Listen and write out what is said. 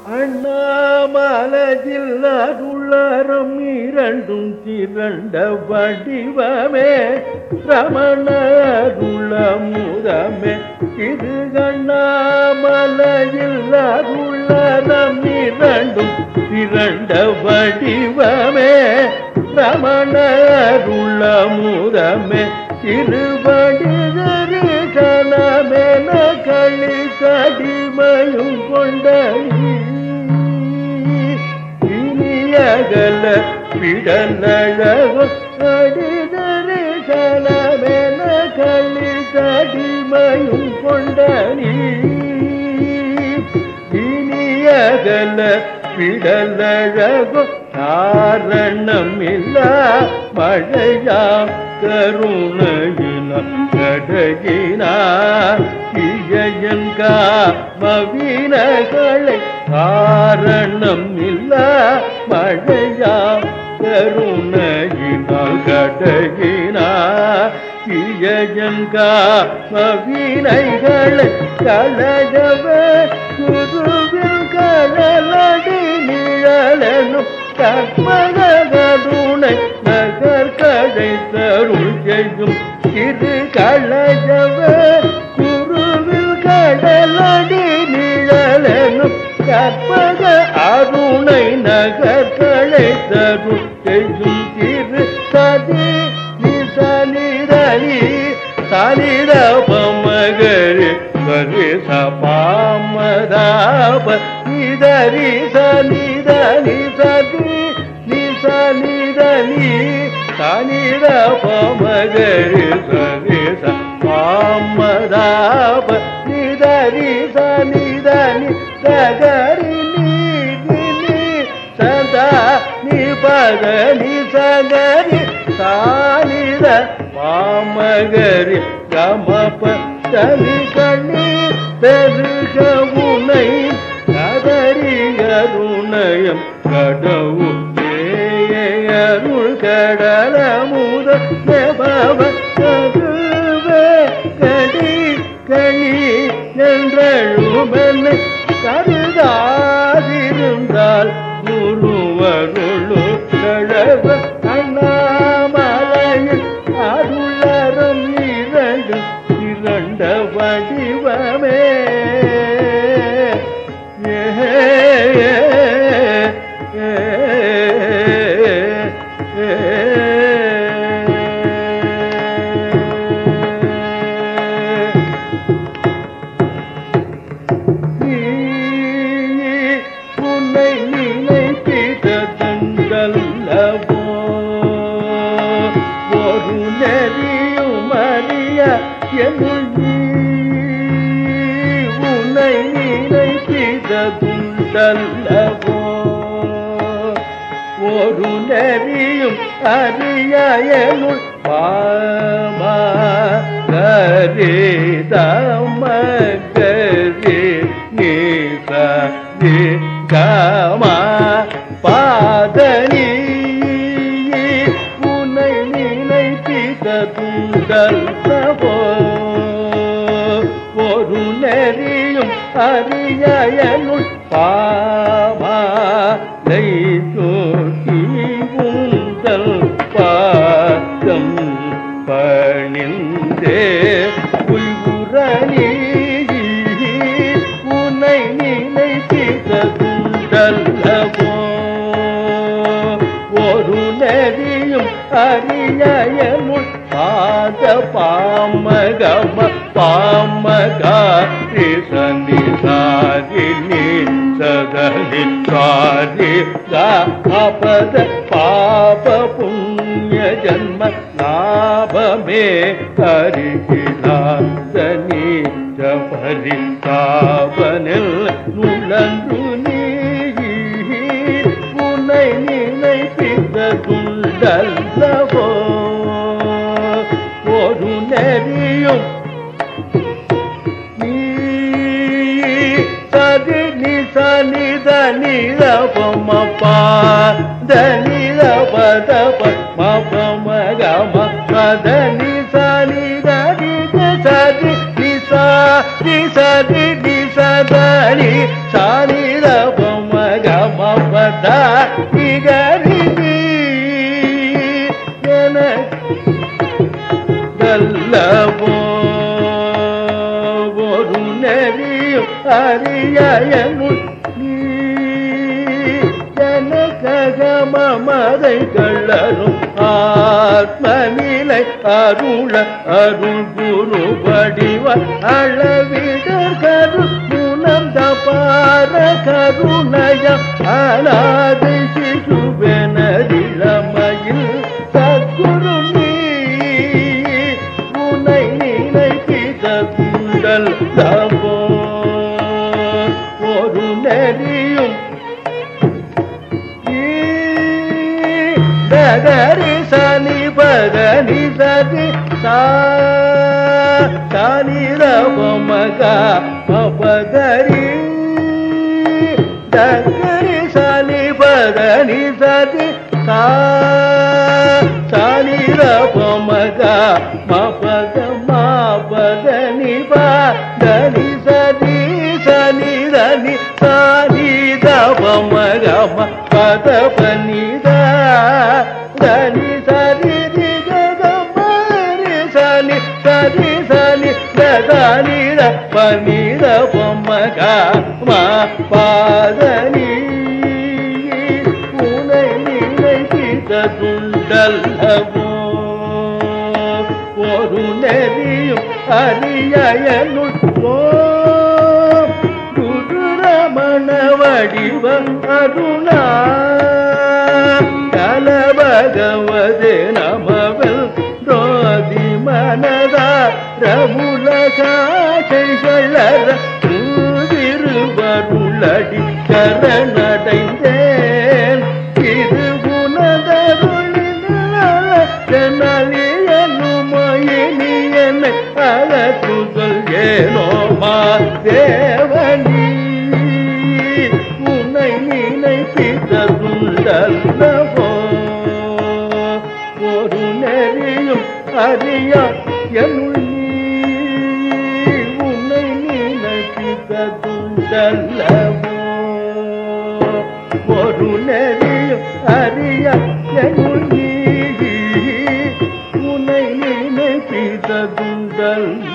அண்ணாமலையில் அருளறம் இரண்டும் திரண்ட வடிவமே ரமணருள முதமே இது அண்ணாமலையில் அருளறம் இரண்டும் திரண்ட வடிவமே ரமணருள முதமே திருவடி தரிசனமென களி கடிமையும் கொண்ட இனியகல பிடலழகும் அடி தரிசனமென களி கடிமையும் கொண்ட இனியகல பிடலழகும் காரணம் இல்ல மழையா கருணையின கடகினார் இயன் காமவினகளை காரணம் இல்ல மழையா கருணையினால் கடகினார் இயன் காமவினைகளை கலகவே குருவில் கடலடி நிழலனும் கற்பகருணை நகர் கடை தருள் செய்யும் இது கழகவ குருவில் கடலடி நிழலனும் கற்பக அருணை நகர் கடை தருள் செய்யும் திரு சதி நிசனிதனி சனித பமகரி கரி சபாமதாப நிதரி சனிதனி சதி நிசனிதனி சனித பமகரி சரி சபாமதாப நிதரி சனிதனி சகரி நீ சதா நிபத நிசகரி சானித மாமகரி கமப தனி கண்ணி பெருக உனை கதறி அருணயம் கடவு அருள் கடல முத பவ கதுவே கடி கணி என்றழுமென்னை கருதாதிருந்தால் குருவருளு கழவ அண்ணாமலையில் அருளறம் இரண்டு இரண்ட வடிவமே ஏ ஏ, ஏ, ஏ. நீ உன்னை நினைத்திட தண்டல்லவோ ஒரு நெறியும் அறிய என்னுள் நீ உன்னை நினைத்திட துண்டல்லவோ ஒரு நெறியும் அறிய என்னுள் பாமா கரி தம கரி நீ கமா பாதனி உன்னை நினைப்பித்த துண்டல் சபோ ஒரு நெறியும் அறியனுள் பாமாலை தோட்டி உந்தல் பாதம் பணிந்தே உய்வுரணி உன்னை நினைத்திட்ட துண்டல்லவோ ஒரு நெறியும் அறியனுள் பாத பாமகம பாமகாரி சந்தி சாரிணி சதனி சாரி காபத பாப புண்ணிய ஜன்ம லாபமே கரிகிலாசனி ஜபரி காவனில் நுழன்று நீ உன்னை நினைப்பித்த துண்டல்லவோ ஒரு நெறியும் நீ சதி நிச நித நிரபம பாத நிரபத பம கம பத நிச நித நித சதி நிசா நிசதி நிசதனி சானிரபம் அறியனுள் நீ எனக்கக மமதை கள்ளரும் ஆத்மநிலை அருள அருள் குரு வடிவ அளவிடர் கரு முனம் தபார கருணயம் அநாதை சிசுவெனதிளமையில் சத்குரு நீ உனை நினைப்பித குண்டல் தபோ ஒரு நெறியும் தகரி சனி பதனி சதி சானி ரமக மபகரி தகரி சனி பதனி சதி சானி ரமக மபக மாபதனி பதனி சதி சனி ரணி சானி தபமக பத பனித ధని సరి రి గగ మరి సని సరి సని గగని ర పని ర బొమ్మగ మా పాదని உனை நினைத்த துண்டல்லவோ ஒரு நெறியும் அறியனுள் குரு ரமண வடிவம் அருணா கல பகவதே நமவில் ரோதி மனதா ரமுல காட்சிகளர திருவருளடி சரணடைந்தேன் இது உனதருளினி என்னை அகற்றுதல் ஏனோ மா தேவனி உன்னை நினைப்பித்ததுண்டல்லவோ ஒரு நெறியும் அறியா என்னுள் நீ உன்னை நினைப்பித்ததுண்டல்லவோ ஒரு நெறியும் அறியா என்னுள் நீ உன்னை நினைப்பித்ததுண்டல்ல